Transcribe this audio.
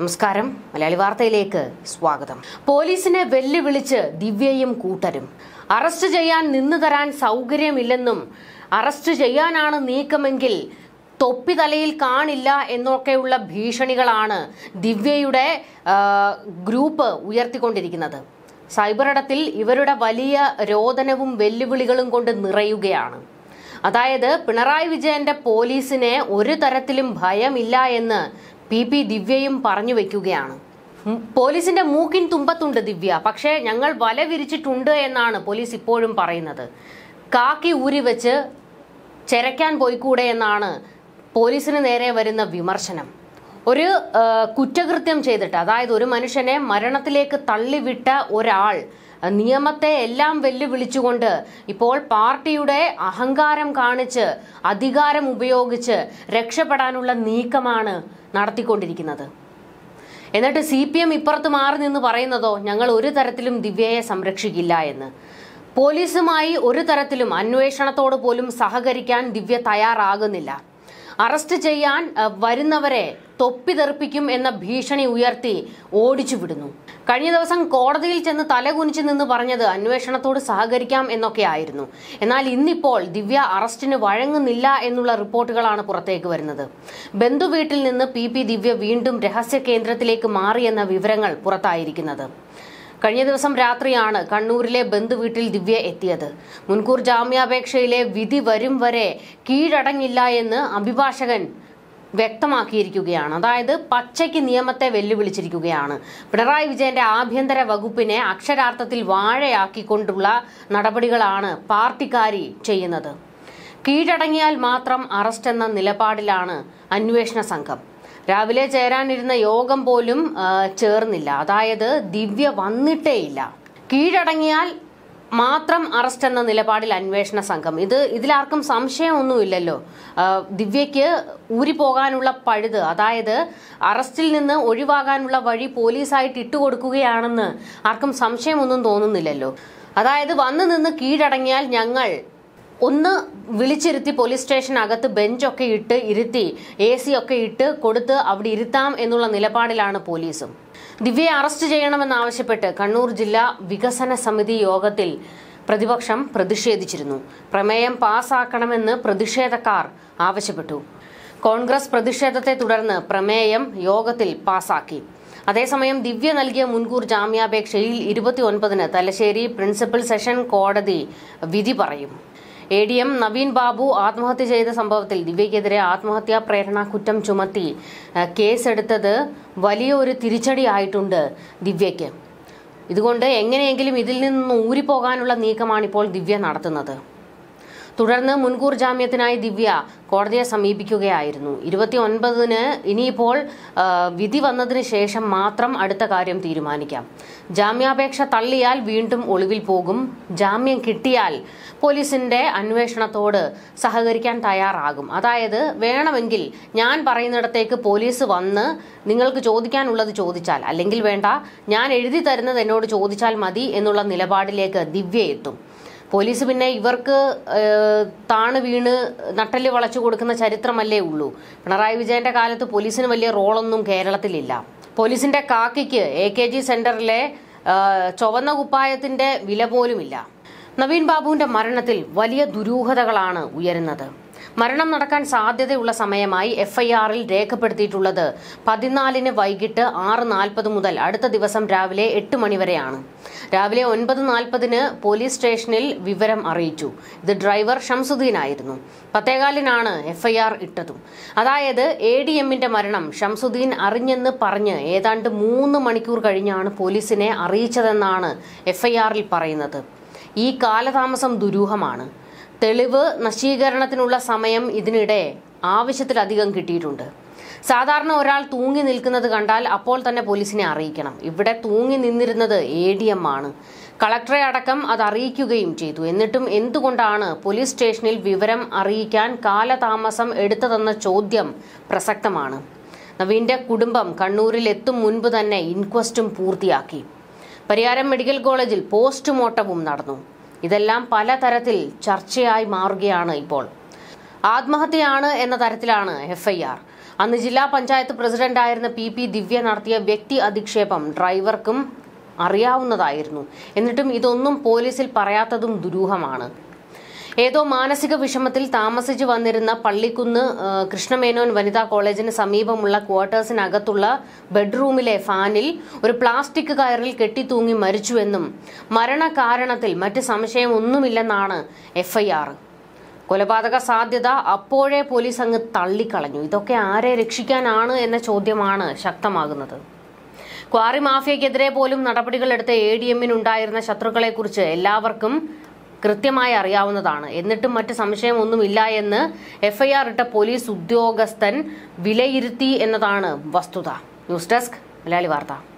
നമസ്കാരം മലയാളി വാർത്തയിലേക്ക് സ്വാഗതം പോലീസിനെ വെല്ലുവിളിച്ച് ദിവ്യയും കൂട്ടരും അറസ്റ്റ് ചെയ്യാൻ നിന്നു തരാൻ സൗകര്യമില്ലെന്നും അറസ്റ്റ് ചെയ്യാനാണ് നീക്കമെങ്കിൽ തൊപ്പി തലയിൽ കാണില്ല എന്നൊക്കെയുള്ള ഭീഷണികളാണ് ദിവ്യയുടെ ആ, ഗ്രൂപ്പ് ഉയർത്തിക്കൊണ്ടിരിക്കുന്നത് സൈബർ ഇടത്തിൽ ഇവരുടെ വലിയ രോദനവും വെല്ലുവിളികളും കൊണ്ട് നിറയുകയാണ് അതായത് പിണറായി വിജയന്റെ പോലീസിനെ ഒരു തരത്തിലും ഭയമില്ല എന്ന് പി പി ദിവ്യയും പറഞ്ഞു വെക്കുകയാണ് ഉം, പോലീസിന്റെ മൂക്കിൻ തുമ്പത്തുണ്ട് ദിവ്യ പക്ഷേ ഞങ്ങൾ വല വിരിച്ചിട്ടുണ്ട് എന്നാണ് പോലീസ് ഇപ്പോഴും പറയുന്നത് കാക്കി ഊരി വെച്ച് ചെരക്കാൻ പോയിക്കൂടെ എന്നാണ് പോലീസിന് നേരെ വരുന്ന വിമർശനം ഒരു ആ, കുറ്റകൃത്യം ചെയ്തിട്ട് അതായത് ഒരു മനുഷ്യനെ മരണത്തിലേക്ക് തള്ളിവിട്ട ഒരാൾ ആ, നിയമത്തെ എല്ലാം വെല്ലുവിളിച്ചുകൊണ്ട് ഇപ്പോൾ പാർട്ടിയുടെ അഹങ്കാരം കാണിച്ച് അധികാരം ഉപയോഗിച്ച് രക്ഷപ്പെടാനുള്ള നീക്കമാണ് നടത്തിക്കൊണ്ടിരിക്കുന്നത് എന്നിട്ട് സി പി എം ഇപ്പുറത്ത് മാറി നിന്ന് പറയുന്നതോ ഞങ്ങൾ ഒരു തരത്തിലും ദിവ്യയെ സംരക്ഷിക്കില്ല എന്ന് പോലീസുമായി ഒരു തരത്തിലും അന്വേഷണത്തോട് പോലും സഹകരിക്കാൻ ദിവ്യ തയ്യാറാകുന്നില്ല അറസ്റ്റ് ചെയ്യാൻ അഹ്, വരുന്നവരെ തൊപ്പി തെറിപ്പിക്കും എന്ന ഭീഷണി ഉയർത്തി ഓടിച്ചു വിടുന്നു കഴിഞ്ഞ ദിവസം കോടതിയിൽ ചെന്ന് തലകുനിച്ച് നിന്ന് പറഞ്ഞത് അന്വേഷണത്തോട് സഹകരിക്കാം എന്നൊക്കെ ആയിരുന്നു എന്നാൽ ഇന്നിപ്പോൾ ദിവ്യ അറസ്റ്റിന് വഴങ്ങുന്നില്ല എന്നുള്ള റിപ്പോർട്ടുകളാണ് പുറത്തേക്ക് വരുന്നത് ബന്ധുവീട്ടിൽ നിന്ന് പി പി ദിവ്യ വീണ്ടും രഹസ്യ കേന്ദ്രത്തിലേക്ക് മാറിയെന്ന വിവരങ്ങൾ പുറത്തായിരിക്കുന്നത് കഴിഞ്ഞ ദിവസം രാത്രിയാണ് കണ്ണൂരിലെ ബന്ധുവീട്ടിൽ ദിവ്യ എത്തിയത് മുൻകൂർ ജാമ്യാപേക്ഷയിലെ വിധി വരും വരെ കീഴടങ്ങില്ല എന്ന് അഭിഭാഷകൻ വ്യക്തമാക്കിയിരിക്കുകയാണ് അതായത് പച്ചയ്ക്ക് നിയമത്തെ വെല്ലുവിളിച്ചിരിക്കുകയാണ് പിണറായി വിജയന്റെ ആഭ്യന്തര വകുപ്പിനെ അക്ഷരാർത്ഥത്തിൽ വാഴയാക്കിക്കൊണ്ടുള്ള നടപടികളാണ് പാർട്ടിക്കാരി ചെയ്യുന്നത് കീഴടങ്ങിയാൽ മാത്രം അറസ്റ്റ് എന്ന നിലപാടിലാണ് അന്വേഷണ സംഘം രാവിലെ ചേരാനിരുന്ന യോഗം പോലും ആ, ചേർന്നില്ല അതായത് ദിവ്യ വന്നിട്ടേയില്ല കീഴടങ്ങിയാൽ മാത്രം അറസ്റ്റ് എന്ന നിലപാടിൽ അന്വേഷണ സംഘം ഇത് ഇതിലാർക്കും സംശയമൊന്നുമില്ലല്ലോ ആ, ദിവ്യയ്ക്ക് ഊരിപ്പോകാനുള്ള പഴുത് അതായത് അറസ്റ്റിൽ നിന്ന് ഒഴിവാകാനുള്ള വഴി പോലീസായിട്ട് ഇട്ടുകൊടുക്കുകയാണെന്ന് ആർക്കും സംശയമൊന്നും തോന്നുന്നില്ലല്ലോ അതായത് വന്നു നിന്ന് കീഴടങ്ങിയാൽ ഞങ്ങൾ ഒന്ന് വിളിച്ചിരുത്തി പോലീസ് സ്റ്റേഷനകത്ത് ബെഞ്ചൊക്കെ ഇട്ട് ഇരുത്തി എ സി ഒക്കെ ഇട്ട് കൊടുത്ത് അവിടെ ഇരുത്താം എന്നുള്ള നിലപാടിലാണ് പോലീസും ദിവ്യയെ അറസ്റ്റ് ചെയ്യണമെന്നാവശ്യപ്പെട്ട് കണ്ണൂർ ജില്ലാ വികസന സമിതി യോഗത്തിൽ പ്രതിപക്ഷം പ്രതിഷേധിച്ചിരുന്നു പ്രമേയം പാസാക്കണമെന്ന് പ്രതിഷേധക്കാർ ആവശ്യപ്പെട്ടു കോൺഗ്രസ് പ്രതിഷേധത്തെ തുടർന്ന് പ്രമേയം യോഗത്തിൽ പാസാക്കി അതേസമയം ദിവ്യ നൽകിയ മുൻകൂർ ജാമ്യാപേക്ഷയിൽ ഇരുപത്തിയൊൻപതിന് തലശ്ശേരി പ്രിൻസിപ്പൽ സെഷൻ കോടതി വിധി പറയും A D M Naveen Babu ആത്മഹത്യ ചെയ്ത സംഭവത്തിൽ ദിവ്യയ്ക്കെതിരെ ആത്മഹത്യാ പ്രേരണ കുറ്റം ചുമത്തി ഏഹ്, കേസെടുത്തത് വലിയൊരു തിരിച്ചടിയായിട്ടുണ്ട് ദിവ്യയ്ക്ക് ഇതുകൊണ്ട് എങ്ങനെയെങ്കിലും ഇതിൽ നിന്ന് ഊരിപ്പോകാനുള്ള നീക്കമാണ് ഇപ്പോൾ ദിവ്യ നടത്തുന്നത് തുടർന്ന് മുൻകൂർ ജാമ്യത്തിനായി ദിവ്യ കോടതിയെ സമീപിക്കുകയായിരുന്നു ഇരുപത്തി ഒൻപതിന് ഇനിയിപ്പോൾ ആ, വിധി വന്നതിന് ശേഷം മാത്രം അടുത്ത കാര്യം തീരുമാനിക്കാം ജാമ്യാപേക്ഷ തള്ളിയാൽ വീണ്ടും ഒളിവിൽ പോകും ജാമ്യം കിട്ടിയാൽ പോലീസിന്റെ അന്വേഷണത്തോട് സഹകരിക്കാൻ തയ്യാറാകും അതായത് വേണമെങ്കിൽ ഞാൻ പറയുന്നിടത്തേക്ക് പോലീസ് വന്ന് നിങ്ങൾക്ക് ചോദിക്കാനുള്ളത് ചോദിച്ചാൽ അല്ലെങ്കിൽ വേണ്ട ഞാൻ എഴുതി തരുന്നത് എന്നോട് ചോദിച്ചാൽ മതി എന്നുള്ള നിലപാടിലേക്ക് ദിവ്യ എത്തും പോലീസ് പിന്നെ ഇവർക്ക് ഏഹ്, താണ് വീണ് നട്ടല് വളച്ചു കൊടുക്കുന്ന ചരിത്രമല്ലേ ഉള്ളൂ പിണറായി വിജയന്റെ കാലത്ത് പോലീസിന് വലിയ റോളൊന്നും കേരളത്തിലില്ല പോലീസിന്റെ കാക്കിക്ക് എ കെ ജി സെന്ററിലെ ഏഹ്, ചുവന്ന കുപ്പായത്തിന്റെ വില പോലുമില്ല നവീൻ ബാബുവിന്റെ മരണത്തിൽ വലിയ ദുരൂഹതകളാണ് ഉയരുന്നത് മരണം നടക്കാൻ സാധ്യതയുള്ള സമയമായി എഫ്ഐആറിൽ രേഖപ്പെടുത്തിയിട്ടുള്ളത് പതിനാലിന് വൈകിട്ട് ആറ് നാൽപ്പത് മുതൽ അടുത്ത ദിവസം രാവിലെ എട്ട് മണിവരെയാണ് രാവിലെ ഒൻപത് നാൽപ്പതിന് പോലീസ് സ്റ്റേഷനിൽ വിവരം അറിയിച്ചു ഇത് ഡ്രൈവർ ഷംസുദ്ദീൻ ആയിരുന്നു പത്തേകാലിനാണ് എഫ്ഐആർ ഇട്ടതും അതായത് എ ഡി എമ്മിന്റെ മരണം ഷംസുദ്ദീൻ അറിഞ്ഞെന്ന് പറഞ്ഞ് ഏതാണ്ട് മൂന്ന് മണിക്കൂർ കഴിഞ്ഞാണ് പോലീസിനെ അറിയിച്ചതെന്നാണ് എഫ്ഐആറിൽ പറയുന്നത് ഈ കാലതാമസം ദുരൂഹമാണ് തെളിവ് നശീകരണത്തിനുള്ള സമയം ഇതിനിടെ ആവശ്യത്തിലധികം കിട്ടിയിട്ടുണ്ട് സാധാരണ ഒരാൾ തൂങ്ങി നിൽക്കുന്നത് കണ്ടാൽ അപ്പോൾ തന്നെ പോലീസിനെ അറിയിക്കണം ഇവിടെ തൂങ്ങി നിന്നിരുന്നത് എ ഡി എം ആണ് കളക്ടറെ അടക്കം അത് അറിയിക്കുകയും ചെയ്തു എന്നിട്ടും എന്തുകൊണ്ടാണ് പോലീസ് സ്റ്റേഷനിൽ വിവരം അറിയിക്കാൻ കാലതാമസം എടുത്തതെന്ന ചോദ്യം പ്രസക്തമാണ് നവീന്റെ കുടുംബം കണ്ണൂരിൽ എത്തും മുൻപ് തന്നെ ഇൻക്വസ്റ്റും പൂർത്തിയാക്കി പരിയാരം മെഡിക്കൽ കോളേജിൽ പോസ്റ്റ്മോർട്ടവും നടന്നു ഇതെല്ലാം പലതരത്തിൽ ചർച്ചയായി മാറുകയാണ് ഇപ്പോൾ ആത്മഹത്യയാണ് എന്ന തരത്തിലാണ് എഫ്ഐആർ അന്ന് ജില്ലാ പഞ്ചായത്ത് പ്രസിഡന്റായിരുന്ന പി പി ദിവ്യ നടത്തിയ വ്യക്തി അധിക്ഷേപം ഡ്രൈവർക്കും അറിയാവുന്നതായിരുന്നു എന്നിട്ടും ഇതൊന്നും പോലീസിൽ പറയാത്തതും ദുരൂഹമാണ് ഏതോ മാനസിക വിഷമത്തിൽ താമസിച്ചു വന്നിരുന്ന പള്ളിക്കുന്ന് ആ, കൃഷ്ണമേനോൻ വനിതാ കോളേജിന് സമീപമുള്ള ക്വാർട്ടേഴ്സിനകത്തുള്ള ബെഡ്റൂമിലെ ഫാനിൽ ഒരു പ്ലാസ്റ്റിക് കയറിൽ കെട്ടിത്തൂങ്ങി മരിച്ചുവെന്നും മരണകാരണത്തിൽ മറ്റ് സംശയമൊന്നുമില്ലെന്നാണ് എഫ്ഐആർ കൊലപാതക സാധ്യത അപ്പോഴേ പോലീസ് അങ്ങ് തള്ളിക്കളഞ്ഞു ഇതൊക്കെ ആരെ രക്ഷിക്കാനാണ് എന്ന ചോദ്യമാണ് ശക്തമാകുന്നത് ക്വാറി മാഫിയക്കെതിരെ പോലും നടപടികളെടുത്ത എ ഡി എമ്മിനുണ്ടായിരുന്ന ശത്രുക്കളെക്കുറിച്ച് എല്ലാവർക്കും കൃത്യമായി അറിയാവുന്നതാണ് എന്നിട്ടും മറ്റ് സംശയമൊന്നുമില്ല എന്ന് എഫ്ഐആർ ഇട്ട പോലീസ് ഉദ്യോഗസ്ഥൻ വിലയിരുത്തി എന്നതാണ് വസ്തുത ന്യൂസ് ഡെസ്ക് മലയാളി വാർത്ത